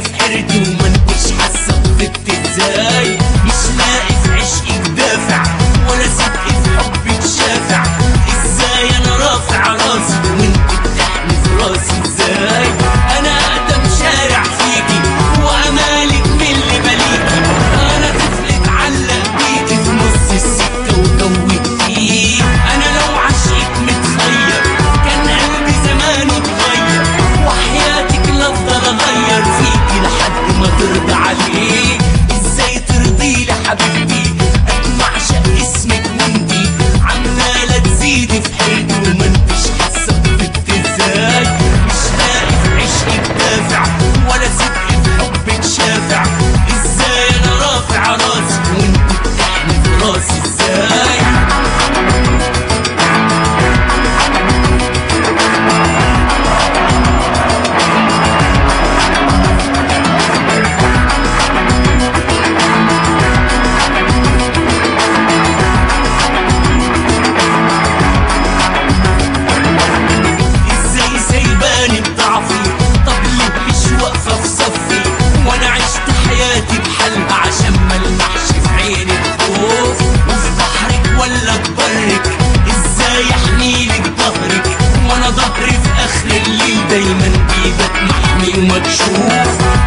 في حيرتي وما انتش حاسه غلطت ازاي مش لاقي في عشقك دافع ولا صدقي في حبك شافع ازاي انا رافع راسي وانت بتحمي في راسي ازاي انا اقدم شارع فيكي وامالك من اللي بليكي انا طفل اتعلق بيكي في نص السكه وجوتيه انا لو عشقك متخير كان قلبي زمانه اتغير وحياتك لافضل اغير فيكي لحد ما ترضى عليه ازاي ترضي لي حبيبتي انا اعشق اسمك وانتي عماله تزيدي في حيرتي وما انتش حاسه بضدت ازاي مش لاقي في عشقك دافع ولا صدقي في حبك شافع ازاي انا رافع راسي وانت بتحمي في راسي ازاي ازاي سايباني بضعفي طب ليه مش واقفه في صفي وانا عشت حياتي بحالها عشان ما المحش في عيني الخوف وفي بحرك ولا ببرك ازاي احميلك ظهرك وانا ظهري في اخر الليل دايما بيبقى محمي ومكشوف